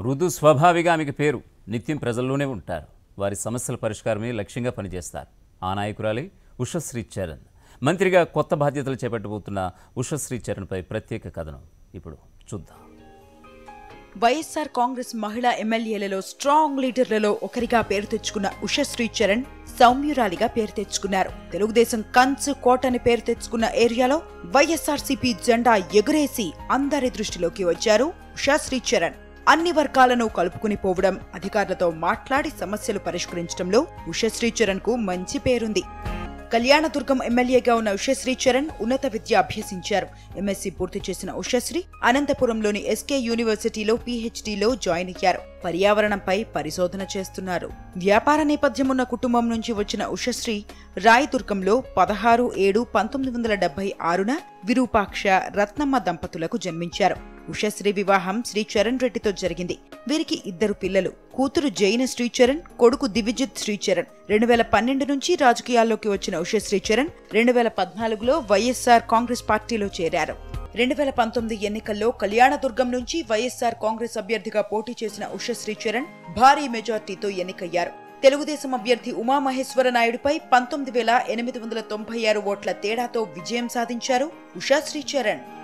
మృదు స్వభావిగా ఆమెకి పేరు నిత్యం ప్రజల్లోనే ఉంటారు వారి సమస్యల పరిష్కారమే లక్ష్యంగా పనిచేస్తారు ఆ నాయకురాలి ఉషశ్రీ చరణ్ మంత్రిగా కొత్త బాధ్యతలు చేపట్టబోతున్న ఉషశ్రీ చరణ్పై ప్రత్యేక కథనం ఇప్పుడు చూద్దాం వైఎస్ఆర్ కాంగ్రెస్ మహిళా ఎమ్మెల్యేలలో స్ట్రాంగ్ లీడర్లలో ఒకరిగా పేరు తెచ్చుకున్న ఉషశ్రీ చరణ్ సౌమ్యురాలిగా పేరు తెచ్చుకున్నారు తెలుగుదేశం కంచు కోట అని పేరు తెచ్చుకున్న ఏరియాలో వైఎస్ఆర్సీపీ జెండా ఎగురేసి అందరి దృష్టిలోకి వచ్చారు ఉషశ్రీ చరణ్ అన్ని వర్గాలను కలుపుకుని పోవడం అధికారులతో మాట్లాడి సమస్యలు పరిష్కరించడంలో ఉషశ్రీ చరణ్ కు మంచి పేరుంది కళ్యాణదుర్గం ఎమ్మెల్యేగా ఉన్న ఉషశ్రీ చరణ్ ఉన్నత విద్య అభ్యసించారు ఎంఎస్సీ పూర్తి చేసిన ఉషశ్రీ అనంతపురంలోని ఎస్కే యూనివర్సిటీలో పీహెచ్డీలో జాయిన్ అయ్యారు పర్యావరణంపై పరిశోధన చేస్తున్నారు వ్యాపార నేపథ్యం ఉన్న కుటుంబం నుంచి వచ్చిన ఉషశ్రీ రాయదుర్గంలో పదహారు ఏడు పంతొమ్మిది వందల డెబ్బై ఆరున విరూపాక్ష రత్నమ్మ దంపతులకు జన్మించారు ఉషశ్రీ వివాహం శ్రీ చరణ్ రెడ్డితో జరిగింది వీరికి ఇద్దరు పిల్లలు కూతురు జైన శ్రీచరణ్ కొడుకు దివిజిత్ శ్రీచరణ్ రెండు వేల పన్నెండు నుంచి రాజకీయాల్లోకి వచ్చిన ఉషశ్రీ చరణ్ రెండు వేల పద్నాలుగులో వైఎస్ఆర్ కాంగ్రెస్ పార్టీలో చేరారు రెండు వేల పంతొమ్మిది ఎన్నికల్లో కళ్యాణదుర్గం నుంచి వైఎస్ఆర్ కాంగ్రెస్ అభ్యర్థిగా పోటీ చేసిన ఉషశ్రీ చరణ్ భారీ మెజార్టీతో ఎన్నికయ్యారు తెలుగుదేశం అభ్యర్థి ఉమామహేశ్వర నాయుడుపై పంతొమ్మిది వేల ఎనిమిది వందల తొంభై ఆరు ఓట్ల తేడాతో విజయం సాధించారు ఉషాశ్రీ చరణ్